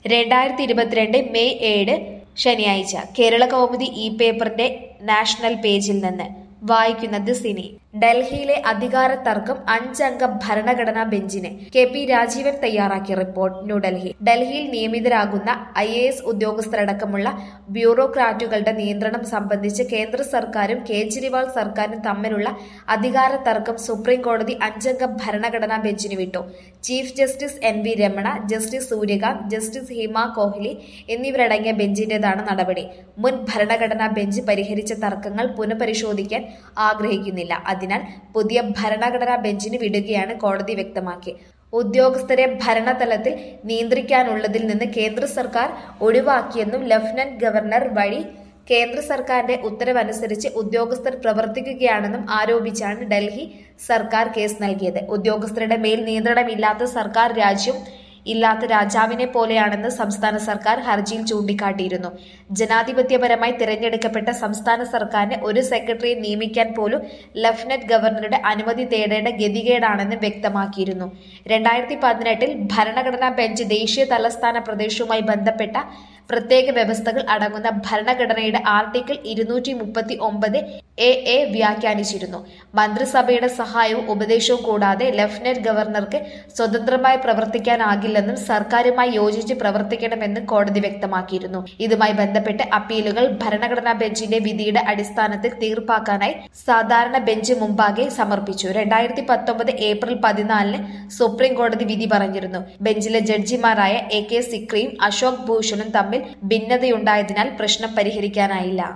രണ്ടായിരത്തി ഇരുപത്തിരണ്ട് മെയ് ഏഴ് ശനിയാഴ്ച കേരള കൗമുദി ഇ പേപ്പറിന്റെ നാഷണൽ പേജിൽ നിന്ന് വായിക്കുന്നത് സിനി ഡൽഹിയിലെ അധികാര തർക്കം അഞ്ചംഗ ഭരണഘടനാ ബെഞ്ചിന് കെ പി രാജീവൻ തയ്യാറാക്കിയ റിപ്പോർട്ട് ന്യൂഡൽഹി ഡൽഹിയിൽ നിയമിതരാകുന്ന ഐ എ എസ് ഉദ്യോഗസ്ഥരടക്കമുള്ള ബ്യൂറോക്രാറ്റുകളുടെ നിയന്ത്രണം സംബന്ധിച്ച് കേന്ദ്ര സർക്കാരും കേജ്രിവാൾ സർക്കാരും തമ്മിലുള്ള അധികാര തർക്കം സുപ്രീം കോടതി അഞ്ചംഗ ഭരണഘടനാ ബെഞ്ചിന് വിട്ടു chief justice N V Ramana justice Suryakant justice Hima Kohli എന്നിവരടങ്ങിയ ബെഞ്ചിന്റേതാണ് നടപടി മുൻ ഭരണഘടനാ ബെഞ്ച് പരിഹരിച്ച തർക്കങ്ങൾ പുനഃപരിശോധിക്കാൻ ആഗ്രഹിക്കുന്നില്ല അതിനാൽ പുതിയ ഭരണഘടനാ ബെഞ്ചിന് വിടുകയാണ് കോടതി വ്യക്തമാക്കി ഉദ്യോഗസ്ഥരെ ഭരണതലത്തിൽ നിയന്ത്രിക്കാനുള്ളതിൽ നിന്ന് കേന്ദ്ര സർക്കാർ ഒഴിവാക്കിയെന്നും ലഫ്റ്റനന്റ് ഗവർണർ വഴി കേന്ദ്ര സർക്കാരിന്റെ ഉത്തരവനുസരിച്ച് ഉദ്യോഗസ്ഥർ പ്രവർത്തിക്കുകയാണെന്നും ആരോപിച്ചാണ് ഡൽഹി സർക്കാർ കേസ് നൽകിയത് ഉദ്യോഗസ്ഥരുടെ മേൽ നിയന്ത്രണമില്ലാത്ത സർക്കാർ രാജ്യം ഇല്ലാത്ത രാജാവിനെ പോലെയാണെന്ന് സംസ്ഥാന സർക്കാർ ഹർജിയിൽ ചൂണ്ടിക്കാട്ടിയിരുന്നു ജനാധിപത്യപരമായി തിരഞ്ഞെടുക്കപ്പെട്ട സംസ്ഥാന സർക്കാരിന് ഒരു സെക്രട്ടറിയെ നിയമിക്കാൻ പോലും ലഫ്റ്റനന്റ് ഗവർണറുടെ അനുമതി തേടേണ്ട ഗതികേടാണെന്ന് വ്യക്തമാക്കിയിരുന്നു രണ്ടായിരത്തി പതിനെട്ടിൽ ഭരണഘടനാ ബെഞ്ച് ദേശീയ തലസ്ഥാന പ്രദേശവുമായി ബന്ധപ്പെട്ട പ്രത്യേക വ്യവസ്ഥകൾ അടങ്ങുന്ന ഭരണഘടനയുടെ ആർട്ടിക്കിൾ ഇരുന്നൂറ്റി മുപ്പത്തി ഒമ്പത് എ എ വ്യാഖ്യാനിച്ചിരുന്നു മന്ത്രിസഭയുടെ സഹായവും ഉപദേശവും കൂടാതെ ലഫ്റ്റനന്റ് ഗവർണർക്ക് സ്വതന്ത്രമായി പ്രവർത്തിക്കാനാകില്ലെന്നും സർക്കാരുമായി യോജിച്ച് പ്രവർത്തിക്കണമെന്നും കോടതി വ്യക്തമാക്കിയിരുന്നു ഇതുമായി ബന്ധപ്പെട്ട് അപ്പീലുകൾ ഭരണഘടനാ ബെഞ്ചിന്റെ വിധിയുടെ അടിസ്ഥാനത്തിൽ തീർപ്പാക്കാനായി സാധാരണ ബെഞ്ച് മുമ്പാകെ സമർപ്പിച്ചു രണ്ടായിരത്തി പത്തൊമ്പത് ഏപ്രിൽ പതിനാലിന് സുപ്രീം കോടതി വിധി പറഞ്ഞിരുന്നു ബെഞ്ചിലെ ജഡ്ജിമാരായ എ കെ സിക്രിയും അശോക് ഭൂഷണും തമ്മിൽ ഭിന്നതയുണ്ടായതിനാൽ പ്രശ്നം പരിഹരിക്കാനായില്ല